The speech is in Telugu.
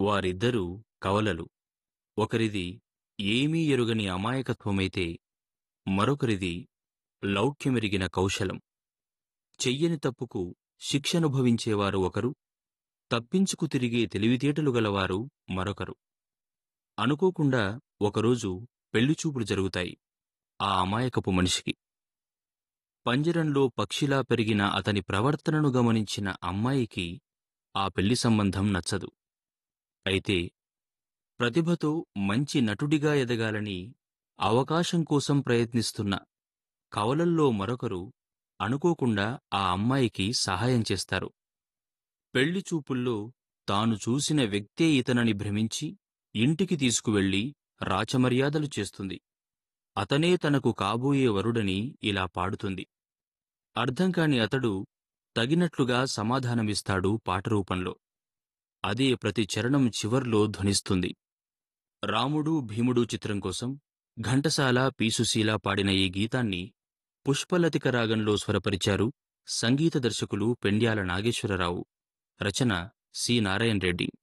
వారిద్దరూ కవలలు ఒకరిది ఏమీ ఎరుగని అమాయకత్వమైతే మరొకరిది లౌక్యమెరిగిన కౌశలం చెయ్యని తప్పుకు శిక్షనుభవించేవారు ఒకరు తప్పించుకు తిరిగే తెలివితేటలు గలవారు మరొకరు అనుకోకుండా ఒకరోజు పెళ్లిచూపులు జరుగుతాయి ఆ అమాయకపు మనిషికి పంజరంలో పక్షిలా పెరిగిన అతని ప్రవర్తనను గమనించిన అమ్మాయికి ఆ పెళ్లి సంబంధం నచ్చదు అయితే ప్రతిభతో మంచి నటుడిగా ఎదగాలని అవకాశం కోసం ప్రయత్నిస్తున్న కవలల్లో మరొకరు అనుకోకుండా ఆ అమ్మాయికి సహాయం చేస్తారు పెళ్లి చూపుల్లో తాను చూసిన వ్యక్తే ఇతనని భ్రమించి ఇంటికి తీసుకువెళ్లి రాచమర్యాదలు చేస్తుంది అతనే తనకు కాబోయే వరుడని ఇలా పాడుతుంది అర్థంకాని అతడు తగినట్లుగా సమాధానమిస్తాడు పాట రూపంలో అదే ప్రతి చరణం చివర్లో ధ్వనిస్తుంది రాముడు భీముడు చిత్రం కోసం ఘంటసాల పీసుశీల పాడిన ఈ గీతాన్ని పుష్పలతిక రాగంలో స్వరపరిచారు సంగీత దర్శకులు పెండ్యాల నాగేశ్వరరావు రచన సి నారాయణ రెడ్డి